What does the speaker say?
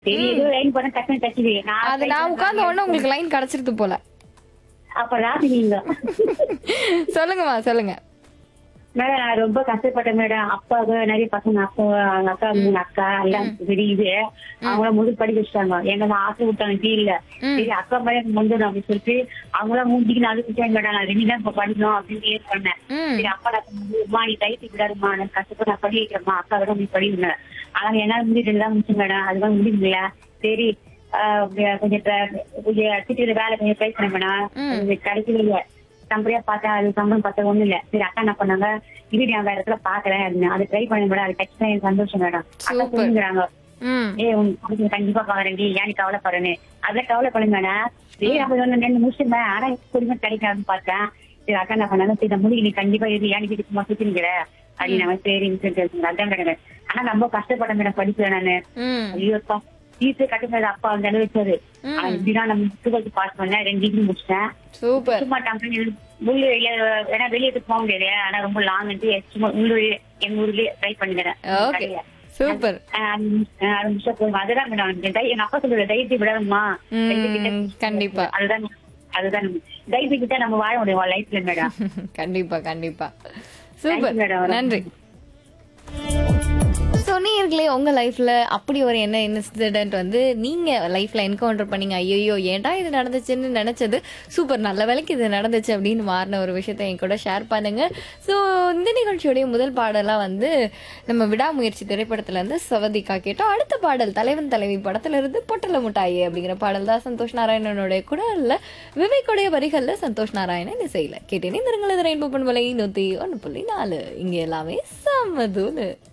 சரி ஏதோ லைன் பண்ண டக்குன்னு டச்சுது அது நான் உட்கார்ந்த உடனே உங்களுக்கு லைன் கிடைச்சிருது போல அப்ப ராசி நீங்க சொல்லுங்கம்மா சொல்லுங்க மேடம் நான் ரொம்ப கஷ்டப்பட்டேன் மேடம் அப்பாவுக்கு நிறைய பசங்க அப்பா அவங்க அக்கா மூணு அக்கா எல்லாம் தெரியுது அவங்கள முழு படிக்க வச்சுட்டாங்க என்ன ஆசை விட்டாங்க கீழ சரி அக்கா பையன் முந்தணும் அப்படின்னு சொல்லிட்டு அவங்களாம் மூஞ்சிக்கு நாலு விட்டாங்க மேடம் நான் ரெண்டு தான் இப்ப படிக்கணும் அப்படின்னு ஏன் பண்ணேன் ம் சரி அப்பா நான் சொன்னேன், நீ டைத்து விடாதுமா நான் கஷ்டப்பட்டு நான் படி வைக்கிறேம்மா அக்கா விட நீ படிங்க ஆனா என்னால முடிஞ்சு தான் முடிச்சு மேடம் அதுதான் முடியல சரி ஆஹ் கொஞ்சம் ட்ர- கொஞ்சம் சிட்டியில வேலை கொஞ்சம் ட்ரை பண்ண மேடம் கொஞ்சம் கிடைக்கல கம்பெனியா பார்த்தா அது சம்பளம் பார்த்தா ஒண்ணும் இல்ல சரி அக்கா என்ன பண்ணாங்க இது நான் வேற இடத்துல பாக்குறேன் அப்படின்னு அது ட்ரை பண்ண மேடம் அது டச் தான் எனக்கு சந்தோஷம் மேடம் அக்கா Super. சொல்லுங்கிறாங்க ம் ஏ உனக்கு கண்டிப்பா பாக்குறேன்டி ஏன் நீ கவலைப்படுறேன்னு அதான் கவலைப்படுங்க மேடம் சரி அப்ப ஒண்ணு ரெண்டு முடிச்சுட்டேன் ஆனா குடும்பம் கிடைக்காதுன்னு பார்த்தேன் சரி அக்கா என்ன பண்ணாங்க சரி இந்த முடிவு நீ கண்டிப்பா இது ஏன் நீ சும்மா சுத்தினுக்கிற அப்படின்னு நான் சரின்னு சொல்லிட்டு அதான் கிடையாது ஆனா ரொம்ப கஷ்டப்பட்டேன் மேடம் படிக்கல நானு ம் ஐயோப்பா ஃபீஸே கட்டுனது அப்பா வந்து அனுபவிச்சாரு ஆனா இப்படிதான் நம்ம டுவெல்த் பாஸ் பண்ணேன் ரெண்டு டிகிரி முடிச்சிட்டேன் சூப்பர் சும்மா கம்பெனி உள்ள ஏன்னா வெளியே போக முடியாது ஆனா ரொம்ப லாங் சும்மா உள்ளூர் எங்க ஊர்லயே ட்ரை பண்ணிக்கிறேன் ஓகே கடையில. சூப்பர் ஆஹ் ஆறு நிமிஷம் போதும் அதுதான் மேடம் இந்த தை- எங்க அப்பா சொல்ற தைரியத்தை விடாதுமா ம், கண்டிப்பா. அதுதான் அதுதான் தைரியத்தை நம்ம வாழ முடியும் லைஃப்ல மேடம் கண்டிப்பா கண்டிப்பா சூப்பர் madam. நன்றி ஸோ நீங்களே உங்க லைஃப்ல அப்படி ஒரு என்ன இன்சிடென்ட் வந்து நீங்க லைஃப்ல என்கவுண்டர் பண்ணீங்க ஐயோ ஏன்டா இது நடந்துச்சுன்னு நினைச்சது சூப்பர் நல்ல வேலைக்கு இது நடந்துச்சு அப்படின்னு மாறின ஒரு விஷயத்த என் கூட ஷேர் பண்ணுங்க ஸோ இந்த நிகழ்ச்சியுடைய முதல் பாடலா வந்து நம்ம விடாமுயற்சி திரைப்படத்துல இருந்து சவதிகா கேட்டோம் அடுத்த பாடல் தலைவன் தலைவி படத்துல இருந்து பொட்டல முட்டாயி அப்படிங்கிற பாடல் தான் சந்தோஷ் நாராயணனுடைய குரல்ல விவேக்குடைய வரிகள்ல சந்தோஷ் நாராயணன் இசையில கேட்டேனே இந்த ரெயின்போ பண்பலை நூத்தி ஒன்று புள்ளி நாலு இங்க எல்லாமே சமதூலு